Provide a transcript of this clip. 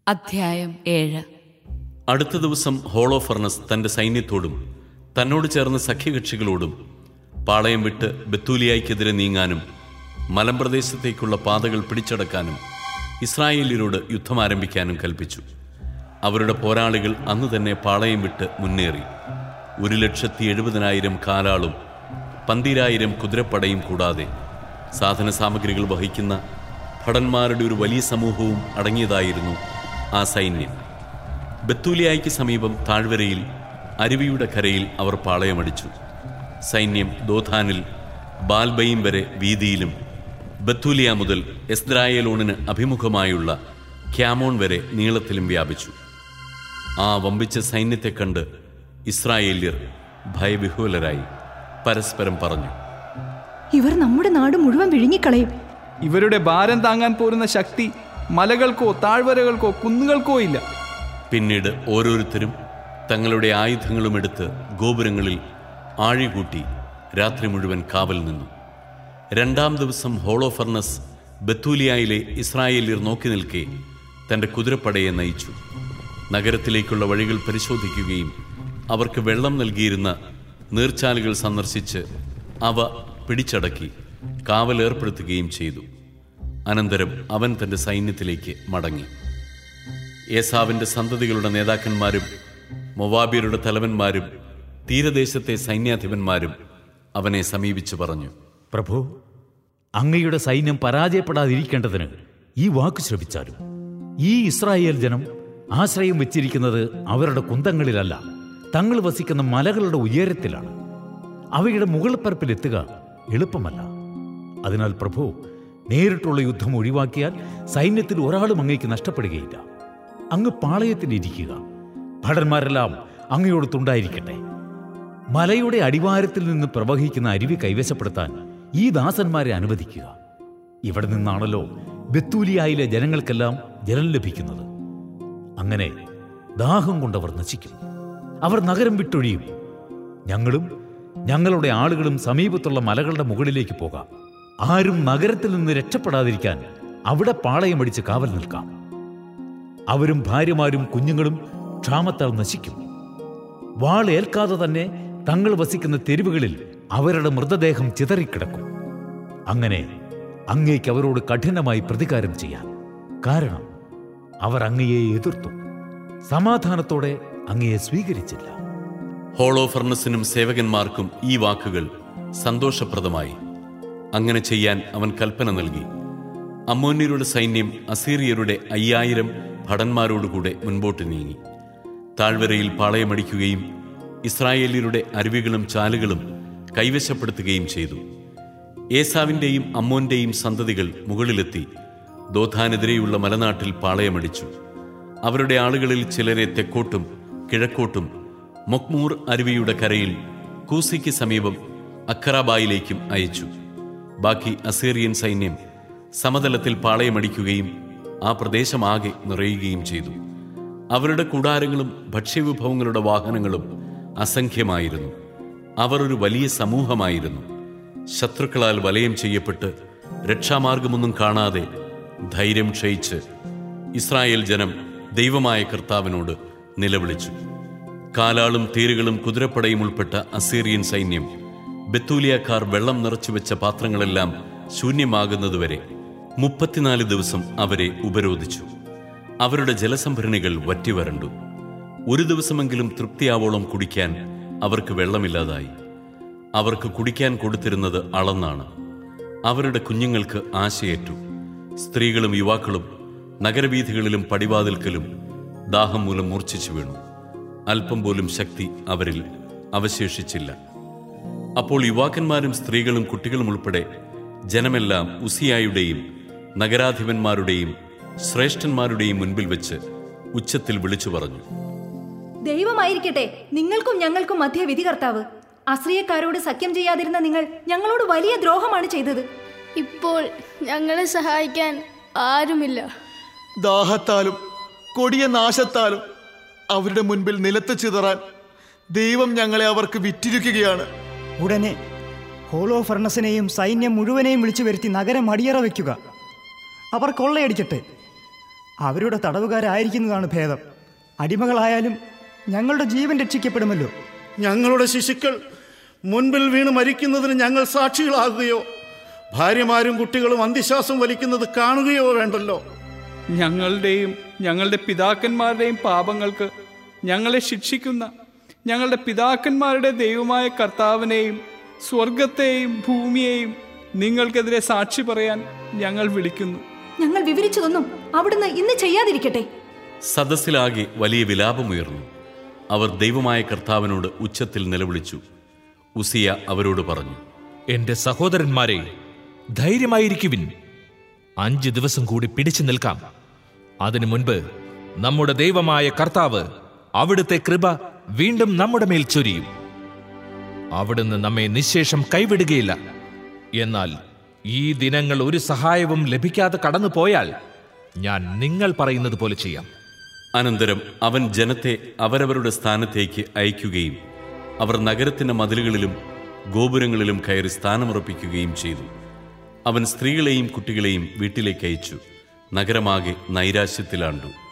അധ്യായം ഏഴ് അടുത്ത ദിവസം ഹോളോഫർണസ് തന്റെ സൈന്യത്തോടും തന്നോട് ചേർന്ന സഖ്യകക്ഷികളോടും പാളയം വിട്ട് ബത്തൂലിയായ്ക്കെതിരെ നീങ്ങാനും മലമ്പ്രദേശത്തേക്കുള്ള പാതകൾ പിടിച്ചടക്കാനും ഇസ്രായേലിയരോട് യുദ്ധം ആരംഭിക്കാനും കൽപ്പിച്ചു അവരുടെ പോരാളികൾ അന്ന് തന്നെ പാളയം വിട്ട് മുന്നേറി ഒരു ലക്ഷത്തി എഴുപതിനായിരം കാലാളും പന്തിരായിരം കുതിരപ്പടയും കൂടാതെ സാധന സാമഗ്രികൾ വഹിക്കുന്ന ഭടന്മാരുടെ ഒരു വലിയ സമൂഹവും അടങ്ങിയതായിരുന്നു ആ സൈന്യം ബത്തൂലിയായ്ക്ക് സമീപം താഴ്വരയിൽ അരുവിയുടെ കരയിൽ അവർ പാളയമടിച്ചു സൈന്യം ദോധാനിൽ ബാൽബയും വരെ വീതിയിലും ബത്തൂലിയ മുതൽ എസ്ദ്രായേലോണിന് അഭിമുഖമായുള്ള ക്യാമോൺ വരെ നീളത്തിലും വ്യാപിച്ചു ആ വമ്പിച്ച സൈന്യത്തെ കണ്ട് ഇസ്രായേല്യർ ഭയവിഹ്വലരായി പരസ്പരം പറഞ്ഞു ഇവർ നമ്മുടെ നാട് മുഴുവൻ വിഴുങ്ങിക്കളയും ഇവരുടെ ഭാരം താങ്ങാൻ പോരുന്ന ശക്തി മലകൾക്കോ താഴ്വരകൾക്കോ കുന്നുകൾക്കോ ഇല്ല പിന്നീട് ഓരോരുത്തരും തങ്ങളുടെ ആയുധങ്ങളും എടുത്ത് ഗോപുരങ്ങളിൽ ആഴികൂട്ടി രാത്രി മുഴുവൻ കാവൽ നിന്നു രണ്ടാം ദിവസം ഹോളോഫർണസ് ബത്തൂലിയായിലെ ഇസ്രായേലിയർ നോക്കി നിൽക്കെ തന്റെ കുതിരപ്പടയെ നയിച്ചു നഗരത്തിലേക്കുള്ള വഴികൾ പരിശോധിക്കുകയും അവർക്ക് വെള്ളം നൽകിയിരുന്ന നീർച്ചാലുകൾ സന്ദർശിച്ച് അവ പിടിച്ചടക്കി കാവലേർപ്പെടുത്തുകയും ചെയ്തു അനന്തരം അവൻ തന്റെ സൈന്യത്തിലേക്ക് മടങ്ങി ഏസാവിന്റെ സന്തതികളുടെ നേതാക്കന്മാരും മൊവാബിയരുടെ തലവന്മാരും തീരദേശത്തെ സൈന്യാധിപന്മാരും അവനെ സമീപിച്ചു പറഞ്ഞു പ്രഭു അങ്ങയുടെ സൈന്യം പരാജയപ്പെടാതിരിക്കേണ്ടതിന് ഈ വാക്ക് ശ്രവിച്ചാലും ഈ ഇസ്രായേൽ ജനം ആശ്രയം വെച്ചിരിക്കുന്നത് അവരുടെ കുന്തങ്ങളിലല്ല തങ്ങൾ വസിക്കുന്ന മലകളുടെ ഉയരത്തിലാണ് അവയുടെ മുകൾപ്പരപ്പിലെത്തുക എളുപ്പമല്ല അതിനാൽ പ്രഭു നേരിട്ടുള്ള യുദ്ധം ഒഴിവാക്കിയാൽ സൈന്യത്തിൽ ഒരാളും അങ്ങേക്ക് നഷ്ടപ്പെടുകയില്ല അങ്ങ് പാളയത്തിലിരിക്കുക ഭടന്മാരെല്ലാം അങ്ങയോടത്തുണ്ടായിരിക്കട്ടെ മലയുടെ അടിവാരത്തിൽ നിന്ന് പ്രവഹിക്കുന്ന അരുവി കൈവശപ്പെടുത്താൻ ഈ ദാസന്മാരെ അനുവദിക്കുക ഇവിടെ നിന്നാണല്ലോ ബത്തൂലിയായിലെ ജനങ്ങൾക്കെല്ലാം ജലം ലഭിക്കുന്നത് അങ്ങനെ ദാഹം കൊണ്ടവർ നശിക്കും അവർ നഗരം വിട്ടൊഴിയും ഞങ്ങളും ഞങ്ങളുടെ ആളുകളും സമീപത്തുള്ള മലകളുടെ മുകളിലേക്ക് പോകാം ആരും നഗരത്തിൽ നിന്ന് രക്ഷപ്പെടാതിരിക്കാൻ അവിടെ പാളയമടിച്ച് കാവൽ നിൽക്കാം അവരും ഭാര്യമാരും കുഞ്ഞുങ്ങളും ക്ഷാമത്താൽ നശിക്കും വാളേൽക്കാതെ തന്നെ തങ്ങൾ വസിക്കുന്ന തെരുവുകളിൽ അവരുടെ മൃതദേഹം ചിതറിക്കിടക്കും അങ്ങനെ അങ്ങേക്ക് അവരോട് കഠിനമായി പ്രതികാരം ചെയ്യാൻ കാരണം അവർ അങ്ങയെ എതിർത്തു സമാധാനത്തോടെ അങ്ങയെ സ്വീകരിച്ചില്ല ഹോളോഫർണസിനും സേവകന്മാർക്കും ഈ വാക്കുകൾ സന്തോഷപ്രദമായി അങ്ങനെ ചെയ്യാൻ അവൻ കൽപ്പന നൽകി അമ്മോന്യരുടെ സൈന്യം അസീറിയരുടെ അയ്യായിരം ഭടന്മാരോടുകൂടെ മുൻപോട്ട് നീങ്ങി താഴ്വരയിൽ പാളയമടിക്കുകയും ഇസ്രായേലിയരുടെ അരുവികളും ചാലുകളും കൈവശപ്പെടുത്തുകയും ചെയ്തു ഏസാവിന്റെയും അമ്മോന്റെയും സന്തതികൾ മുകളിലെത്തി ദോധാനെതിരെയുള്ള മലനാട്ടിൽ പാളയമടിച്ചു അവരുടെ ആളുകളിൽ ചിലരെ തെക്കോട്ടും കിഴക്കോട്ടും മൊക്മൂർ അരുവിയുടെ കരയിൽ കൂസിക്ക് സമീപം അഖറാബായിലേക്കും അയച്ചു ബാക്കി അസീറിയൻ സൈന്യം സമതലത്തിൽ പാളയമടിക്കുകയും ആ പ്രദേശമാകെ നിറയുകയും ചെയ്തു അവരുടെ കൂടാരങ്ങളും ഭക്ഷ്യവിഭവങ്ങളുടെ വാഹനങ്ങളും അസംഖ്യമായിരുന്നു അവർ ഒരു വലിയ സമൂഹമായിരുന്നു ശത്രുക്കളാൽ വലയം ചെയ്യപ്പെട്ട് രക്ഷാമാർഗമൊന്നും കാണാതെ ധൈര്യം ക്ഷയിച്ച് ഇസ്രായേൽ ജനം ദൈവമായ കർത്താവിനോട് നിലവിളിച്ചു കാലാളും തേരുകളും കുതിരപ്പടയും ഉൾപ്പെട്ട അസീറിയൻ സൈന്യം ബത്തൂലിയക്കാർ വെള്ളം നിറച്ചു വെച്ച പാത്രങ്ങളെല്ലാം ശൂന്യമാകുന്നതുവരെ മുപ്പത്തിനാല് ദിവസം അവരെ ഉപരോധിച്ചു അവരുടെ ജലസംഭരണികൾ വറ്റിവരണ്ടു ഒരു ദിവസമെങ്കിലും തൃപ്തിയാവോളം കുടിക്കാൻ അവർക്ക് വെള്ളമില്ലാതായി അവർക്ക് കുടിക്കാൻ കൊടുത്തിരുന്നത് അളന്നാണ് അവരുടെ കുഞ്ഞുങ്ങൾക്ക് ആശയേറ്റു സ്ത്രീകളും യുവാക്കളും നഗരവീഥികളിലും പടിവാതിൽക്കലും ദാഹം മൂലം മൂർച്ഛിച്ചു വീണു അല്പം പോലും ശക്തി അവരിൽ അവശേഷിച്ചില്ല അപ്പോൾ യുവാക്കന്മാരും സ്ത്രീകളും കുട്ടികളും ഉൾപ്പെടെ ജനമെല്ലാം ഉസിയായുടെയും നഗരാധിപന്മാരുടെയും ശ്രേഷ്ഠന്മാരുടെയും മുൻപിൽ വെച്ച് ഉച്ചത്തിൽ വിളിച്ചു പറഞ്ഞു ദൈവമായിരിക്കട്ടെ നിങ്ങൾക്കും ഞങ്ങൾക്കും മധ്യ വിധികർത്താവ് അശ്രീയക്കാരോട് സഖ്യം ചെയ്യാതിരുന്ന നിങ്ങൾ ഞങ്ങളോട് വലിയ ദ്രോഹമാണ് ചെയ്തത് ഇപ്പോൾ ഞങ്ങളെ സഹായിക്കാൻ ആരുമില്ല ദാഹത്താലും കൊടിയ നാശത്താലും അവരുടെ മുൻപിൽ നിലത്ത് ചിതറാൻ ദൈവം ഞങ്ങളെ അവർക്ക് വിറ്റിരിക്കുകയാണ് ഉടനെ ഹോളോ ഫർണസിനെയും സൈന്യം മുഴുവനെയും വിളിച്ചു വരുത്തി നഗരം അടിയറ വയ്ക്കുക അവർ കൊള്ളയടിക്കട്ടെ അവരുടെ തടവുകാരായിരിക്കുന്നതാണ് ഭേദം അടിമകളായാലും ഞങ്ങളുടെ ജീവൻ രക്ഷിക്കപ്പെടുമല്ലോ ഞങ്ങളുടെ ശിശുക്കൾ മുൻപിൽ വീണ് മരിക്കുന്നതിന് ഞങ്ങൾ സാക്ഷികളാകുകയോ ഭാര്യമാരും കുട്ടികളും അന്ത്യശ്വാസം വലിക്കുന്നത് കാണുകയോ വേണ്ടല്ലോ ഞങ്ങളുടെയും ഞങ്ങളുടെ പിതാക്കന്മാരുടെയും പാപങ്ങൾക്ക് ഞങ്ങളെ ശിക്ഷിക്കുന്ന ഞങ്ങളുടെ പിതാക്കന്മാരുടെ ദൈവമായ കർത്താവിനെയും സ്വർഗത്തെയും ഭൂമിയെയും നിങ്ങൾക്കെതിരെ സാക്ഷി പറയാൻ ഞങ്ങൾ വിളിക്കുന്നു ഞങ്ങൾ വിവരിച്ചതൊന്നും അവിടുന്ന് ഇന്ന് ചെയ്യാതിരിക്കട്ടെ സദസ്സിലാകെ വലിയ വിലാപമുയർന്നു അവർ ദൈവമായ കർത്താവിനോട് ഉച്ചത്തിൽ നിലവിളിച്ചു ഉസിയ അവരോട് പറഞ്ഞു എന്റെ സഹോദരന്മാരെ ധൈര്യമായിരിക്കുവിൻ അഞ്ച് ദിവസം കൂടി പിടിച്ചു നിൽക്കാം അതിനു മുൻപ് നമ്മുടെ ദൈവമായ കർത്താവ് അവിടുത്തെ കൃപ വീണ്ടും നമ്മുടെ മേൽ ചൊരിയും അവിടുന്ന് നമ്മെ നിശേഷം കൈവിടുകയില്ല എന്നാൽ ഈ ദിനങ്ങൾ ഒരു സഹായവും ലഭിക്കാതെ കടന്നു പോയാൽ ഞാൻ നിങ്ങൾ പറയുന്നത് പോലെ ചെയ്യാം അനന്തരം അവൻ ജനത്തെ അവരവരുടെ സ്ഥാനത്തേക്ക് അയക്കുകയും അവർ നഗരത്തിന്റെ മതിലുകളിലും ഗോപുരങ്ങളിലും കയറി സ്ഥാനമുറപ്പിക്കുകയും ചെയ്തു അവൻ സ്ത്രീകളെയും കുട്ടികളെയും വീട്ടിലേക്ക് അയച്ചു നഗരമാകെ നൈരാശ്യത്തിലാണ്ടു